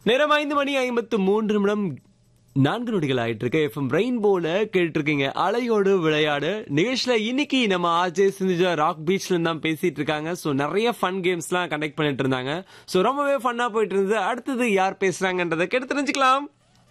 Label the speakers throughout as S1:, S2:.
S1: நேரம் ஐந்து மணி ஐம்பத்து மூன்று நிமிடம் நான்கு நொடிகள் ஆயிட்டு இருக்கு எஃப்எம் ரெயின்போல கேட்டு இருக்கீங்க அலையோடு விளையாடு நிகழ்ச்சியில இன்னைக்கு நம்ம ஆர்ஜே சிந்துஜா ராக் பீச்ல இருந்து தான் பேசிட்டு இருக்காங்க சோ நிறைய ஃபன் கேம்ஸ் எல்லாம் கண்டக்ட் பண்ணிட்டு இருந்தாங்க சோ ரொம்பவே ஃபன்னா போயிட்டு இருந்தது அடுத்தது யார் பேசுறாங்கன்றதை கேட்டு தெரிஞ்சுக்கலாம்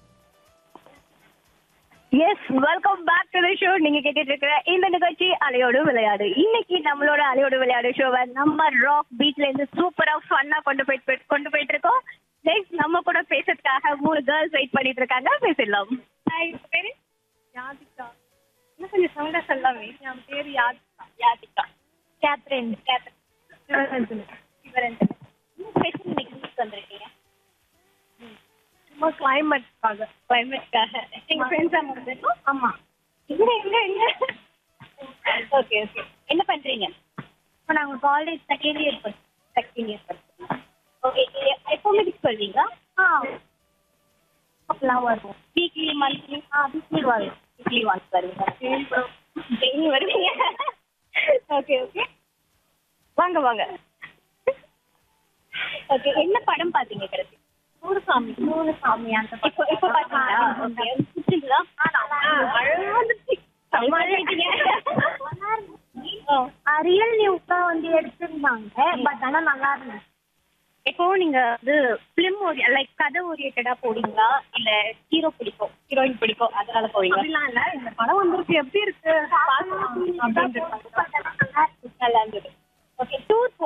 S2: yes welcome back to the show நீங்க கேட்டுட்டு இருக்கிற இந்த நிகழ்ச்சி அலையோடு விளையாடு இன்னைக்கு நம்மளோட அலையோடு விளையாடு ஷோவை நம்ம ராக் பீச்ல இருந்து சூப்பரா ஃபன்னா கொண்டு போயிட்டு கொண்டு போயிட்டு இருக்கோம் நெக்ஸ்ட் நம்ம கூட பேசுறதுக்காக மூணு கேர்ள்ஸ் வெயிட் பண்ணிட்டு இருக்காங்க பேசிடலாம் ஹாய் பேரு யாதிகா இன்னும் கொஞ்சம் சவுண்டா சொல்லாமே என் பேரு யாதிகா யாதிகா கேத்ரின் கேத்ரின் சிவரஞ்சன் சிவரஞ்சன் ஸ்பெஷல் இன்னைக்கு வந்திருக்கீங்க சும்மா கிளைமேட்காக கிளைமேட்காக எங்க ஃப்ரெண்ட்ஸா முடிஞ்சிருக்கோம் ஆமா எங்க எங்க எங்க ஓகே ஓகே என்ன பண்றீங்க இப்போ நாங்க college second year second year படிக்கிறோம் ஓகே எப்பவுமே விசிட் பண்ணுவீங்களா ஆ அப்பெல்லாம் வருவோம் வீக்லி மந்த்லி ஆ வீக்லி வரும் வீக்லி ஒன்ஸ் வருவீங்க டெய்லி வருவீங்க ஓகே ஓகே வாங்க வாங்க ஓகே என்ன படம் பாத்தீங்க கடைசி மூணு சாமி மூணு சாமி அந்த இப்போ இப்போ பாத்தீங்களா ஓகே பிடிச்சிருந்தா
S3: ரியல் நியூஸா வந்து எடுத்திருந்தாங்க பட் ஆனா நல்லா இருந்துச்சு
S2: இப்போ நீங்க வந்து ஃபிலிம் லைக் கதை ஓரியன்டா போறீங்களா இல்ல ஹீரோ பிடிக்கும் ஹீரோயின் பிடிக்கும் அதனால போறீங்களா
S3: அப்படிலாம் இல்ல இந்த படம் வந்திருக்கு எப்படி இருக்கு
S2: நல்லா இருந்தது ஓகே டூர்